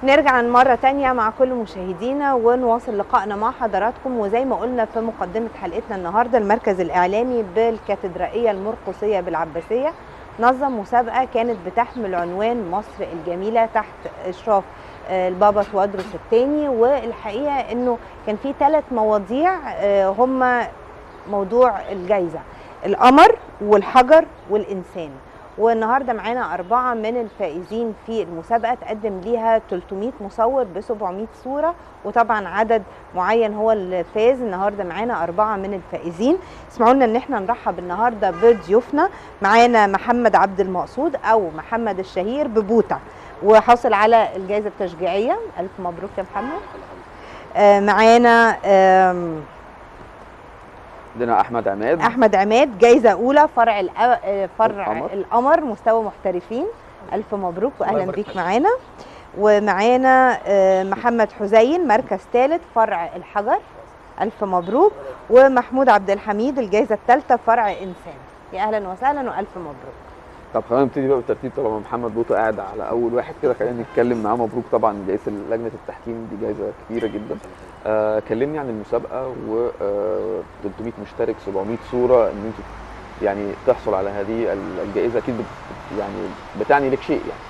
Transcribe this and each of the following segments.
نرجع مرة تانية مع كل مشاهدينا ونواصل لقائنا مع حضراتكم وزي ما قلنا في مقدمة حلقتنا النهاردة المركز الإعلامي بالكاتدرائية المرقسية بالعباسية نظم مسابقة كانت بتحمل عنوان مصر الجميلة تحت إشراف آه، البابا توادرس الثاني والحقيقة إنه كان في ثلاث مواضيع آه، هم موضوع الجايزة القمر والحجر والإنسان والنهارده معانا أربعة من الفائزين في المسابقة تقدم ليها 300 مصور ب 700 صورة وطبعا عدد معين هو اللي فاز النهارده معانا أربعة من الفائزين اسمعوا لنا إن احنا نرحب النهارده بضيوفنا معانا محمد عبد المقصود أو محمد الشهير ببوتة وحاصل على الجائزة التشجيعية ألف مبروك يا محمد آه، معانا آم، عندنا احمد عماد احمد عماد جايزه اولى فرع الأ- آه، فرع القمر. القمر مستوى محترفين الف مبروك واهلا يبارك بيك فيك. معانا ومعانا آه، محمد حزين مركز ثالث فرع الحجر الف مبروك ومحمود عبد الحميد الجائزه الثالثه فرع انسان يا اهلا وسهلا والف مبروك طب خلينا نبتدي بقى بالترتيب طبعا محمد بوطه قاعد على اول واحد كده خلينا نتكلم معاه مبروك طبعا جائزه لجنه التحكيم دي جائزه كبيره جدا آه كلمني عن المسابقه و آه 300 مشترك 700 صوره ان انت يعني تحصل على هذه ال- الجائزه اكيد بت يعني بتعني لك شيء يعني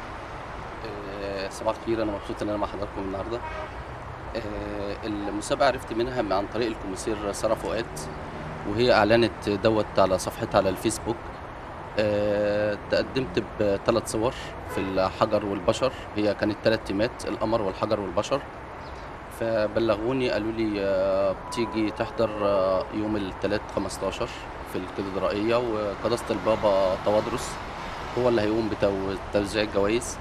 آه، صباح الخير انا مبسوط ان انا مع حضراتكم النهارده آه، المسابقه عرفت منها من عن طريق الكوميسير ساره فؤاد وهي اعلنت دوت على صفحتها على الفيسبوك آه، تقدمت بثلاث صور في الحجر والبشر هي كانت ثلاث تيمات القمر والحجر والبشر فبلغوني قالوا لي آه، بتيجي تحضر آه، يوم الثلاث 15 في الكاتدرائيه وقداسه البابا توادرس هو اللي هيقوم بتو- بتوزيع الجوائز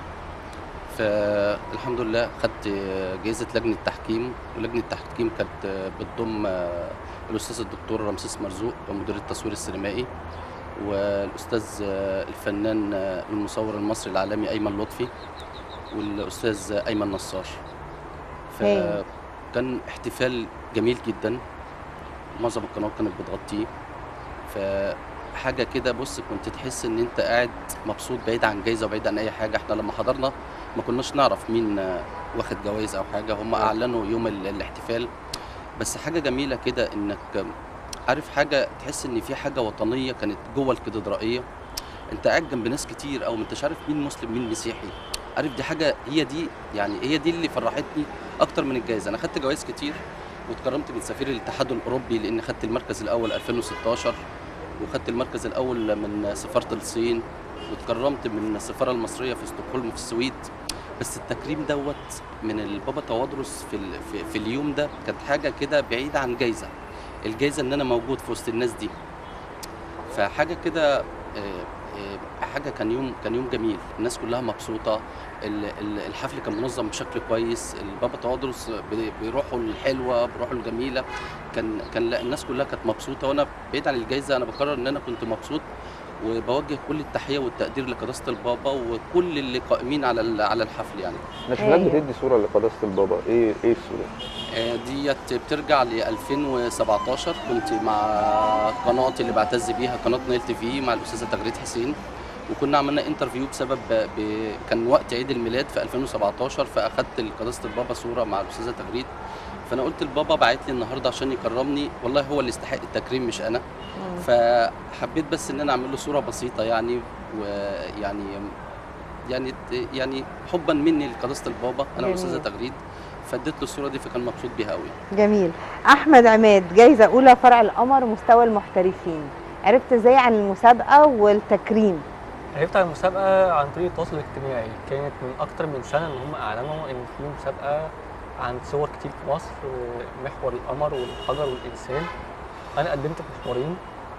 فالحمد لله خدت جائزة لجنة تحكيم ولجنة التحكيم كانت بتضم الأستاذ الدكتور رمسيس مرزوق مدير التصوير السينمائي والأستاذ الفنان المصور المصري العالمي أيمن لطفي والأستاذ أيمن نصار هايل. فكان احتفال جميل جدا معظم القنوات كانت بتغطيه فحاجة كده بص كنت تحس ان انت قاعد مبسوط بعيد عن جايزة وبعيد عن اي حاجة احنا لما حضرنا ما كناش نعرف مين آه، واخد جوائز او حاجة هم اعلنوا يوم ال- الاحتفال بس حاجة جميلة كده انك آه، عارف حاجة تحس ان في حاجة وطنية كانت جوه الكاتدرائية انت قاعد جنب ناس كتير او ما انتش عارف مين مسلم مين مسيحي عارف دي حاجة هي دي يعني هي دي اللي فرحتني اكتر من الجائزة انا خدت جوائز كتير واتكرمت من سفير الاتحاد الاوروبي لان خدت المركز الاول 2016 وخدت المركز الاول من سفاره الصين واتكرمت من السفاره المصريه في ستوكهولم في السويد بس التكريم دوت من البابا توادرس في, ال- في, في اليوم ده كانت حاجه كده بعيده عن جايزه الجايزه ان انا موجود في وسط الناس دي فحاجه كده آه، آه، حاجه كان يوم كان يوم جميل الناس كلها مبسوطه ال- ال- الحفل كان منظم بشكل كويس البابا توادرس بي- بيروحوا الحلوه بيروحوا الجميله كان كان لا الناس كلها كانت مبسوطه وانا بعيد عن الجائزه انا بقرر ان انا كنت مبسوط وبوجه كل التحيه والتقدير لقداسه البابا وكل اللي قائمين على ال- على الحفل يعني ناشونال أيوة. بتدي صوره لقداسه البابا ايه ايه الصوره آه، ديت بترجع ل 2017 كنت مع قناتي اللي بعتز بيها قناه نايل تي في مع الاستاذه تغريد حسين وكنا عملنا انترفيو بسبب ب... كان وقت عيد الميلاد في 2017 فاخدت لقداسه البابا صوره مع الاستاذه تغريد فانا قلت البابا بعت لي النهارده عشان يكرمني والله هو اللي يستحق التكريم مش انا مم. فحبيت بس ان انا اعمل له صوره بسيطه يعني ويعني يعني يعني حبا مني لقداسه البابا انا جميل. والاستاذه تغريد فاديت له الصوره دي فكان مبسوط بيها قوي جميل احمد عماد جايزه اولى فرع القمر مستوى المحترفين عرفت ازاي عن المسابقه والتكريم عرفت عن المسابقة عن طريق التواصل الاجتماعي كانت من أكتر من سنة إن هم أعلنوا إن في مسابقة عن صور كتير في مصر آه، محور القمر والحجر والإنسان أنا قدمت في محورين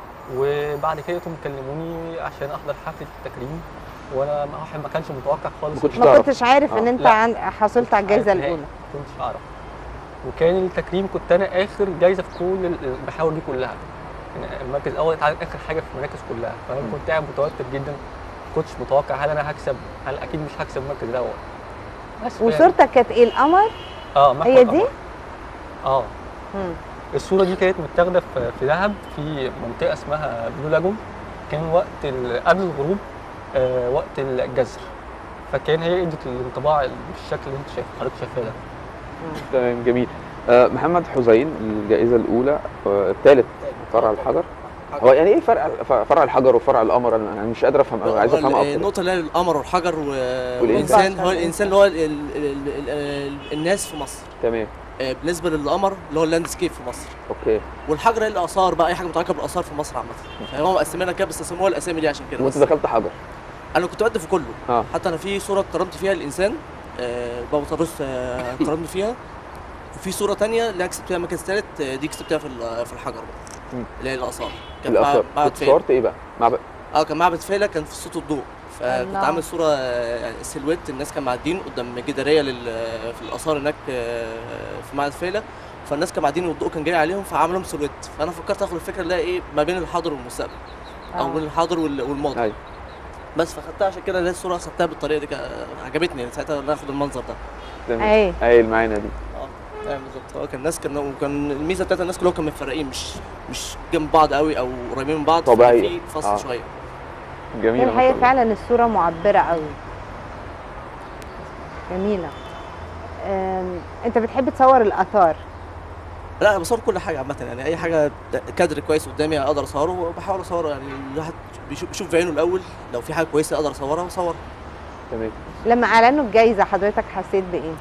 وبعد كده لقيتهم كلموني عشان أحضر حفلة التكريم وأنا ما واحد ما كانش متوقع خالص ما كنتش ما تعرف. كنتش عارف ان آه. انت لا. عن... حصلت على الجائزه عارف نهائي. الاولى ما كنتش أعرف وكان التكريم كنت أنا آخر جايزة في كل المحاور دي كلها يعني المركز الأول اتعلن آخر حاجة في المراكز كلها فأنا مم. كنت قاعد متوتر جدا ما كنتش متوقع هل أنا هكسب هل أكيد مش هكسب المركز الأول بس فاهم. وصورتك كانت ايه القمر اه محور هي دي؟ القمر. اه مم. الصوره دي كانت متاخده في في دهب في منطقه اسمها بلو لاجون كان وقت ال- قبل الغروب آه وقت الجزر فكان هي ادت الانطباع بالشكل اللي انت شايف حضرتك شايفاه ده تمام جميل آه، محمد حسين الجائزه الاولى آه، الثالث فرع الحجر هو يعني ايه فرع فرع الحجر وفرع القمر انا يعني مش قادر افهم أوي، عايز هو افهمها اكتر النقطة اللي هي القمر والحجر و- والإنسان. والإنسان هو الإنسان اللي هو ال ال ال ال ال الناس في مصر تمام آه، بالنسبة للقمر اللي هو اللاندسكيب في مصر اوكي والحجر هي الآثار بقى أي حاجة متعلقة بالآثار في مصر عامة فهم مقسمينها كده بس سموها الأسامي دي عشان كده وانت بس. دخلت حجر أنا كنت بقدم في كله اه حتى أنا في صورة كرمت فيها الإنسان آه، بابا طرس آه، كرمني فيها وفي صورة تانية اللي أنا كسبت فيها مركز تالت آه، دي كسبتها في ال- في الحجر بقى مم. اللي هي الآثار كان مع- الاثار معبد كنت فيلة صورت ايه بقى معبد اه كان معبد فيلة كان في صوت الضوء فكنت الله. عامل صورة آه، يعني سيلويت الناس كانوا معديين قدام جدارية لل في الآثار هناك آه، في معبد فيلة فالناس كانوا معديين والضوء كان جاي عليهم فعملهم سيلويت فأنا فكرت آخد الفكرة اللي هي إيه ما بين الحاضر والمستقبل أو آه. بين الحاضر وال- والماضي ايوه بس فخدتها عشان كده اللي هي الصورة خدتها بالطريقة دي كا- عجبتني يعني ساعتها إن أنا آخد المنظر ده تمام ايه ايه معانا دي اه ايوه بالظبط هو كان الناس كان وكان الميزه بتاعت الناس كلهم كانوا متفرقين مش مش جنب بعض قوي او قريبين من بعض طبيعية. في فصل آه. شويه هي جميله ما شاء الحقيقه الله فعلا الصوره معبره قوي جميله أم، انت بتحب تصور الاثار لا انا بصور كل حاجه عامه يعني اي حاجه كادر كويس قدامي اقدر اصوره وبحاول اصوره يعني الواحد بيشوف بيشوف بعينه الاول لو في حاجه كويسه اقدر اصورها واصورها تمام لما اعلنوا الجايزه حضرتك حسيت بايه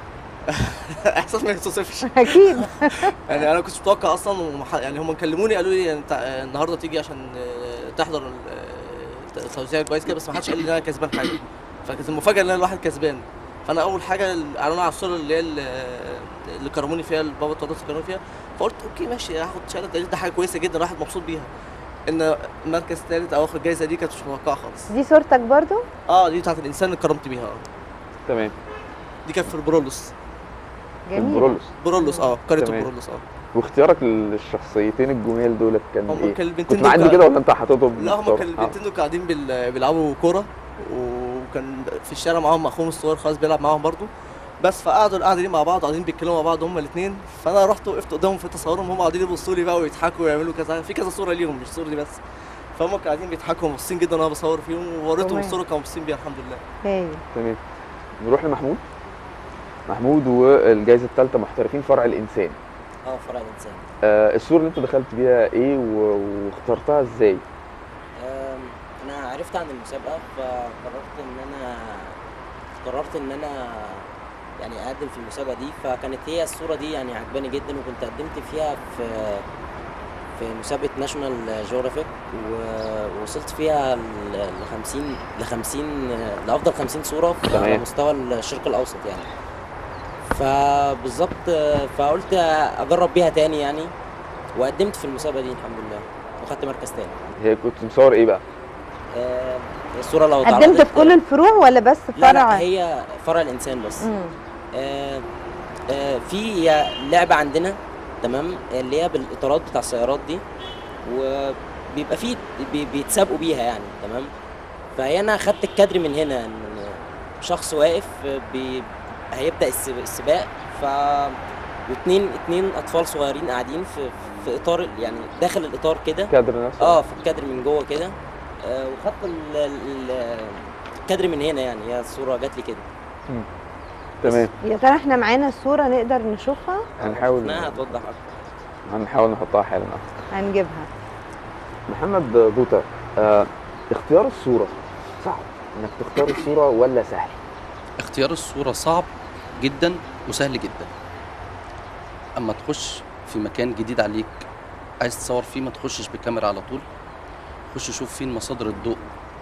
احساس ما يتوصفش اكيد يعني انا كنت متوقع اصلا ومح... يعني هم كلموني قالوا لي انت النهارده تيجي عشان آه، تحضر ال- آه، التوزيع كويس كده بس ما حدش قال لي ان انا كسبان حاجه فكانت المفاجاه ان انا الواحد كسبان فانا اول حاجه اعلنوا على الصوره اللي هي ال- اللي كرموني فيها البابا التراث كرموني فيها فقلت اوكي ماشي هاخد شهاده تقدير ده حاجه كويسه جدا الواحد مبسوط بيها ان مركز ثالث او اخد الجايزه دي كانت مش متوقعه خالص دي صورتك برضو اه دي بتاعت الانسان اللي كرمت بيها آه. تمام دي كانت في البرولوس جميل البرولوس برولوس اه قريه تمام. البرولوس اه واختيارك للشخصيتين الجمال دولت كان هم ايه؟ كان البنتين كنت دول معدي كا- كده ولا انت حاططهم لا هم بالصورة؟ كانوا آه. البنتين دول قاعدين بال- بيلعبوا كوره وكان في الشارع معاهم اخوهم الصغير خالص بيلعب معاهم برضو بس فقعدوا القعده دي مع بعض قاعدين بيتكلموا مع بعض هم الاثنين فانا رحت وقفت قدامهم في تصورهم هم قاعدين يبصوا لي بقى ويضحكوا ويعملوا كذا في كذا صوره ليهم مش الصوره دي بس فهم كانوا قاعدين بيضحكوا ومبسوطين جدا وانا بصور فيهم ووريتهم تمام. الصوره كانوا مبسوطين بيها الحمد لله هايل تمام نروح لمحمود محمود والجائزه الثالثه محترفين فرع الانسان اه فرع الانسان آه الصوره اللي انت دخلت بيها ايه و- واخترتها ازاي؟ آم، انا عرفت عن المسابقه فقررت ان انا قررت ان انا يعني اقدم في المسابقه دي فكانت هي الصوره دي يعني عجباني جدا وكنت قدمت فيها في في مسابقه ناشونال جيوغرافيك ووصلت فيها ل 50 ل 50 لافضل 50 صوره في- على تمام. مستوى الشرق الاوسط يعني فبالظبط آه، فقلت اجرب بيها تاني يعني وقدمت في المسابقه دي الحمد لله وخدت مركز تاني هي كنت مصور ايه بقى؟ آه، الصوره لو قدمت اتعرضت- في كل الفروع ولا بس في لا فرع لا هي فرع الانسان بس مم. آه، آه، في هي لعبه عندنا تمام اللي هي بالاطارات بتاع السيارات دي وبيبقى في بي- بيتسابقوا بيها يعني تمام فهي انا خدت الكادر من هنا إن شخص واقف آه، بي هيبدا السب- السباق ف واتنين اتنين اطفال صغيرين قاعدين في في اطار يعني داخل الاطار كده كادر نفسه اه في الكادر من جوه كده آه وخدت ال- ال- الكادر من هنا يعني هي الصوره جات لي كده تمام يا ترى احنا معانا الصوره نقدر نشوفها هنحاول انها هتوضح اكتر هنحاول نحطها حالا هنجيبها محمد بوتا آه اختيار الصوره صعب انك تختار الصوره ولا سهل؟ اختيار الصورة صعب جدا وسهل جدا اما تخش في مكان جديد عليك عايز تصور فيه ما تخشش بكاميرا على طول خش شوف فين مصادر الضوء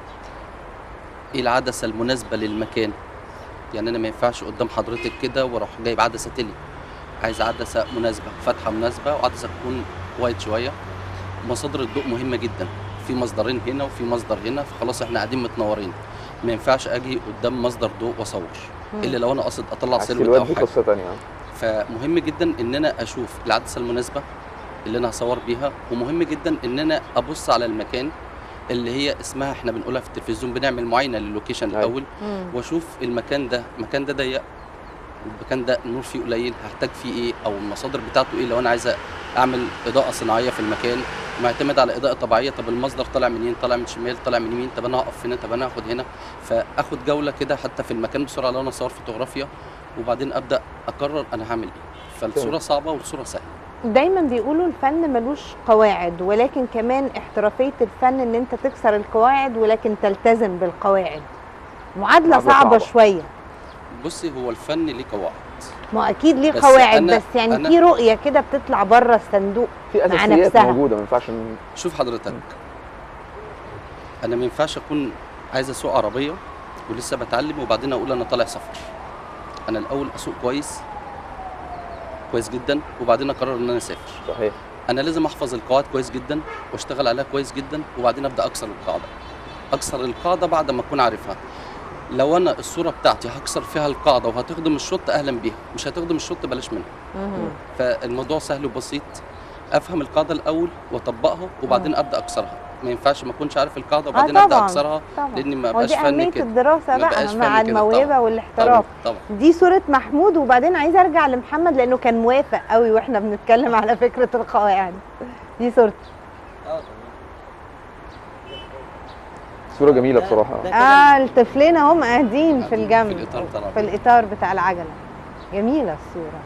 ايه العدسة المناسبة للمكان يعني انا ما ينفعش قدام حضرتك كده واروح جايب عدسة تلي عايز عدسة مناسبة فتحة مناسبة وعدسة تكون وايد شوية مصادر الضوء مهمة جدا في مصدرين هنا وفي مصدر هنا فخلاص احنا قاعدين متنورين ما ينفعش اجي قدام مصدر ضوء واصور مم. الا لو انا قاصد اطلع سيلويت السيلوات او دي حاجه قصه ثانيه آه. فمهم جدا ان انا اشوف العدسه المناسبه اللي انا هصور بيها ومهم جدا ان انا ابص على المكان اللي هي اسمها احنا بنقولها في التلفزيون بنعمل معاينه للوكيشن أيوة. الاول مم. واشوف المكان ده المكان ده ضيق المكان ده النور فيه قليل هحتاج فيه ايه او المصادر بتاعته ايه لو انا عايز اعمل اضاءه صناعيه في المكان معتمد على اضاءه طبيعيه طب المصدر طالع منين طالع من شمال طالع من يمين طب انا هقف هنا طب انا هاخد هنا فاخد جوله كده حتى في المكان بسرعه لو انا صور فوتوغرافيا وبعدين ابدا اقرر انا هعمل ايه فالصوره صعبه والصوره سهله دايما بيقولوا الفن ملوش قواعد ولكن كمان احترافية الفن ان انت تكسر القواعد ولكن تلتزم بالقواعد معادلة معادلة صعبة, صعبة. شوية بصي هو الفن ليه قواعد ما اكيد ليه بس قواعد أنا- بس يعني أنا- في رؤية كده بتطلع بره الصندوق في مع اساسيات نفسها. موجوده ما ينفعش ن- شوف حضرتك انا ما ينفعش اكون عايز اسوق عربيه ولسه بتعلم وبعدين اقول انا طالع سفر انا الاول اسوق كويس كويس جدا وبعدين اقرر ان انا اسافر صحيح انا لازم احفظ القواعد كويس جدا واشتغل عليها كويس جدا وبعدين ابدا اكسر القاعده اكسر القاعده بعد ما اكون عارفها لو انا الصوره بتاعتي هكسر فيها القاعده وهتخدم الشوط اهلا بيها مش هتخدم الشوط بلاش منها مهم. فالموضوع سهل وبسيط افهم القاعده الاول واطبقها وبعدين ابدا اكسرها ما ينفعش ما اكونش عارف القاعده وبعدين آه ابدا طبعاً. اكسرها طبعا لاني ما هو بقاش دي فني أهمية كده الدراسة ما بقى بقاش مع فني كده الموهبة طبعاً. والاحتراف طبعا دي صورة محمود وبعدين عايزة ارجع لمحمد لانه كان موافق قوي واحنا بنتكلم على فكرة القواعد دي صورته اه صوره جميله بصراحه ده كده اه الطفلين هم قاعدين في الجنب في الاطار بتاع في العربية. الاطار بتاع العجله جميله الصوره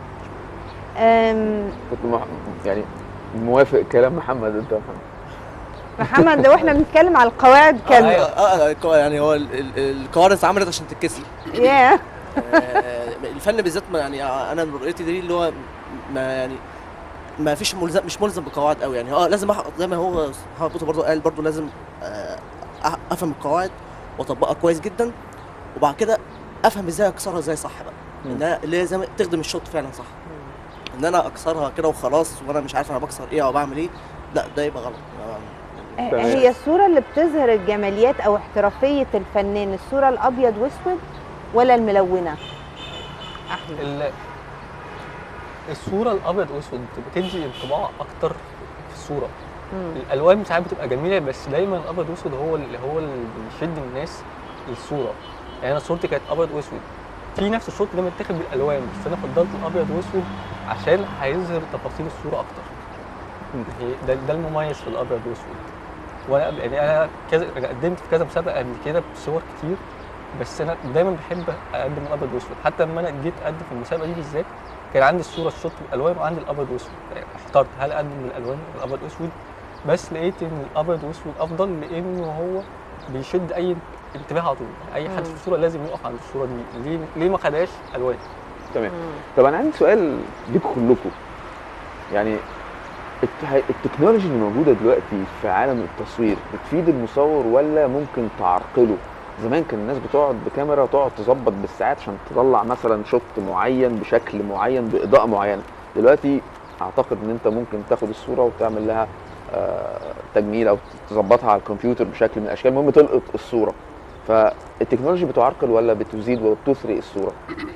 أم، كنت مع... يعني موافق كلام محمد انت يا محمد محمد لو احنا بنتكلم على القواعد كان آه، آه، آه، يعني هو ال- ال- القواعد اتعملت عشان تتكسر ياه آه، الفن بالذات ما يعني انا من رؤيتي دي اللي هو ما يعني ما فيش ملزم مش ملزم بقواعد قوي يعني اه لازم أح- زي ما هو محمد بوتو برضه قال برضه لازم آه، أح- افهم القواعد واطبقها كويس جدا وبعد كده افهم ازاي اكسرها ازاي صح بقى مم. انها اللي هي زي ما تخدم الشوط فعلا صح ان انا اكسرها كده وخلاص وانا مش عارف انا بكسر ايه او بعمل ايه لا ده يبقى غلط آه، تمام. هي الصوره اللي بتظهر الجماليات او احترافيه الفنان الصوره الابيض واسود ولا الملونه احمد ال- الصوره الابيض واسود بتدي انطباع اكتر في الصوره مم. الالوان ساعات بتبقى جميله بس دايما الابيض واسود هو اللي هو اللي بيشد الناس للصوره يعني انا صورتي كانت ابيض واسود في نفس الصوت ده متاخد بالالوان بس انا فضلت الابيض واسود عشان هيظهر تفاصيل الصوره اكتر هي- ده ده المميز في الابيض واسود وانا قبل- يعني انا كذا أنا قدمت في كذا مسابقه قبل كده بصور كتير بس انا دايما بحب اقدم الابيض واسود حتى لما انا جيت اقدم في المسابقه دي بالذات كان عندي الصوره الشوط بالالوان وعندي الابيض واسود يعني احترت هل اقدم بالالوان ولا الابيض واسود بس لقيت ان الابيض واسود افضل لانه هو بيشد اي انتباه على طول اي حد مم. في الصوره لازم يقف عند الصوره دي ليه ليه ما خدهاش الوان تمام مم. طب انا عندي سؤال ليكم كلكم يعني الت- التكنولوجي اللي موجوده دلوقتي في عالم التصوير بتفيد المصور ولا ممكن تعرقله زمان كان الناس بتقعد بكاميرا تقعد تظبط بالساعات عشان تطلع مثلا شوت معين بشكل معين باضاءه معينه دلوقتي اعتقد ان انت ممكن تاخد الصوره وتعمل لها آه، تجميل او تظبطها على الكمبيوتر بشكل من الاشكال المهم تلقط الصوره فالتكنولوجي بتعرقل ولا بتزيد وبتثري الصوره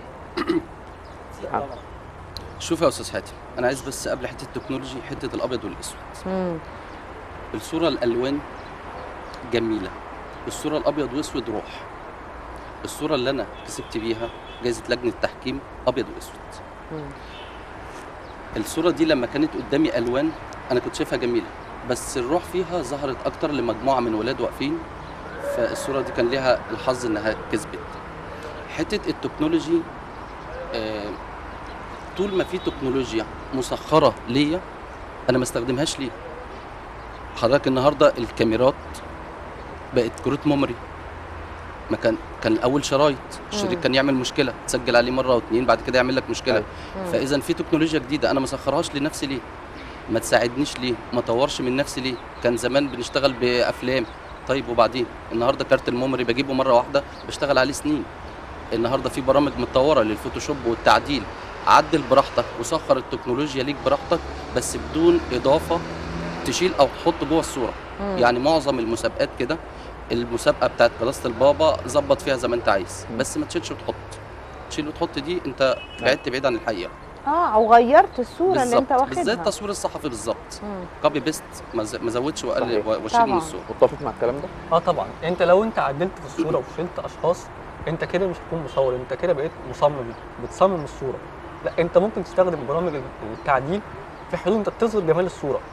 طبعا شوف يا استاذ حاتم انا عايز بس قبل حته التكنولوجي حته الابيض والاسود مم. الصوره الالوان جميله الصوره الابيض واسود روح الصوره اللي انا كسبت بيها جائزه لجنه التحكيم ابيض واسود مم. الصوره دي لما كانت قدامي الوان انا كنت شايفها جميله بس الروح فيها ظهرت اكتر لمجموعه من ولاد واقفين فالصوره دي كان ليها الحظ انها كسبت حته التكنولوجي آه، طول ما في تكنولوجيا مسخره ليا انا ما استخدمهاش ليه حضرتك النهارده الكاميرات بقت كروت ميموري ما كان كان الاول شرايط الشريط مم. كان يعمل مشكله تسجل عليه مره واتنين بعد كده يعمل لك مشكله أيوة. مم. فاذا في تكنولوجيا جديده انا ما سخرهاش لنفسي ليه ما تساعدنيش ليه ما طورش من نفسي ليه كان زمان بنشتغل بافلام طيب وبعدين النهارده كارت الميموري بجيبه مره واحده بشتغل عليه سنين النهارده في برامج متطوره للفوتوشوب والتعديل عدل براحتك وسخر التكنولوجيا ليك براحتك بس بدون اضافه تشيل او تحط جوه الصوره مم. يعني معظم المسابقات كده المسابقه بتاعت قداسه البابا ظبط فيها زي ما انت عايز مم. بس ما تشيلش وتحط تشيل وتحط دي انت بعدت بعيد عن الحقيقه اه او غيرت الصوره اللي انت بالظبط بالذات واخدها التصوير الصحفي بالظبط مم. كوبي بيست ما ز- ما زودش واقلل صحيح. واشيل طبعاً. من الصوره متفق مع الكلام ده اه طبعا انت لو انت عدلت في الصوره وشلت اشخاص انت كده مش هتكون مصور انت كده بقيت مصمم بتصمم الصوره لا انت ممكن تستخدم برامج التعديل في حدود انت تظهر جمال الصوره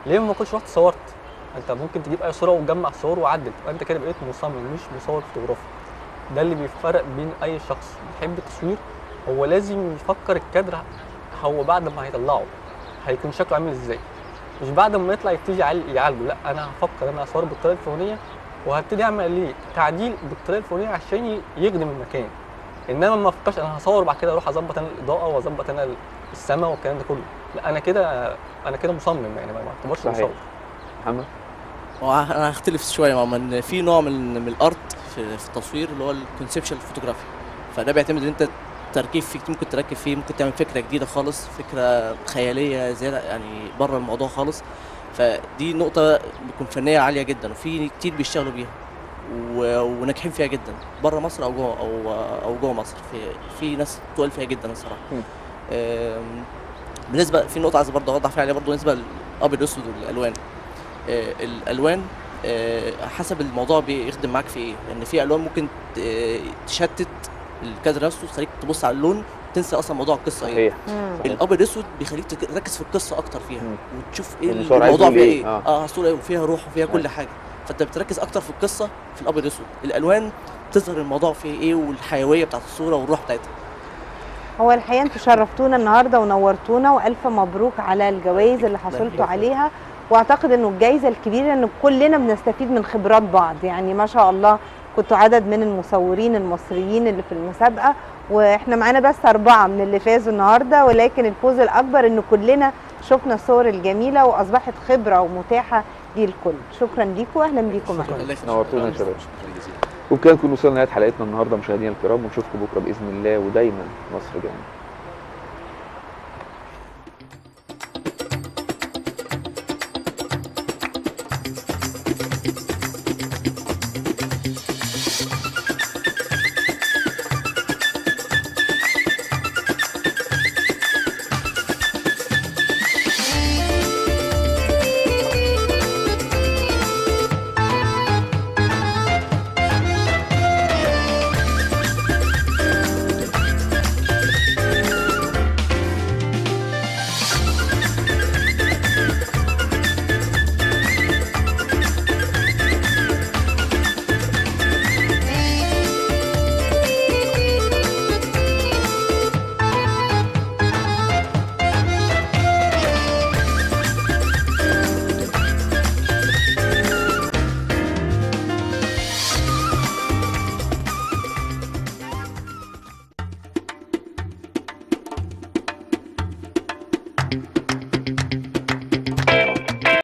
ليه ما كنتش رحت صورت انت ممكن تجيب اي صوره وتجمع صور وعدل تبقى انت كده بقيت مصمم مش مصور فوتوغرافي ده اللي بيفرق بين اي شخص بيحب التصوير هو لازم يفكر الكادر هو بعد ما هيطلعه هيكون شكله عامل ازاي مش بعد ما يطلع يبتدي يعال- يعالجه لا انا هفكر انا اصور بالطريقه الفلانيه وهبتدي اعمل ليه تعديل بالطريقه الفلانيه عشان ي- يخدم المكان انما ما افكرش انا هصور بعد كده اروح اظبط انا الاضاءه واظبط انا السماء والكلام ده كله لا انا كده انا كده مصمم يعني ما ما اعتبرش صحيح. مصور محمد هو انا هختلف شويه مع ان في نوع من من الارت في, في التصوير اللي هو الكونسبشوال فوتوغرافي فده بيعتمد ان انت تركيب فيه ممكن تركب فيه ممكن تعمل فكره جديده خالص فكره خياليه زياده يعني بره الموضوع خالص فدي نقطه بتكون فنيه عاليه جدا وفي كتير بيشتغلوا بيها و- وناجحين فيها جدا بره مصر او جوه او او جوه مصر في في ناس تقول فيها جدا الصراحه مم. آم، بالنسبه في نقطه عايز برضه اوضح فيها عليها برضه بالنسبه للابيض والاسود والالوان آه، الالوان آه، حسب الموضوع بيخدم معاك في ايه لان في الوان ممكن ت- آه، تشتت الكادر نفسه تخليك تبص على اللون تنسى اصلا موضوع القصه ايه صحيح مم. صحيح. الابيض الاسود بيخليك تك- تركز في القصه اكتر فيها مم. وتشوف ايه الصورة عايز الموضوع يقول فيها إيه؟ ايه آه. اه صوره وفيها روح وفيها كل أيوة. حاجه فانت بتركز اكتر في القصه في الابيض الاسود الالوان تظهر الموضوع فيه ايه والحيويه بتاعت الصوره والروح بتاعتها هو الحقيقه انتوا شرفتونا النهارده ونورتونا والف مبروك على الجوائز اللي حصلتوا عليها واعتقد انه الجائزه الكبيره ان كلنا بنستفيد من خبرات بعض يعني ما شاء الله كنتوا عدد من المصورين المصريين اللي في المسابقه واحنا معانا بس اربعه من اللي فازوا النهارده ولكن الفوز الاكبر ان كلنا شفنا الصور الجميله واصبحت خبره ومتاحه للكل شكرا ليكم واهلا بيكم معانا الله يخليك. نورتونا يا شباب شكرا جزيلا وبكده نكون وصلنا لنهايه حلقتنا النهارده مشاهدينا الكرام ونشوفكم بكره باذن الله ودايما مصر جميله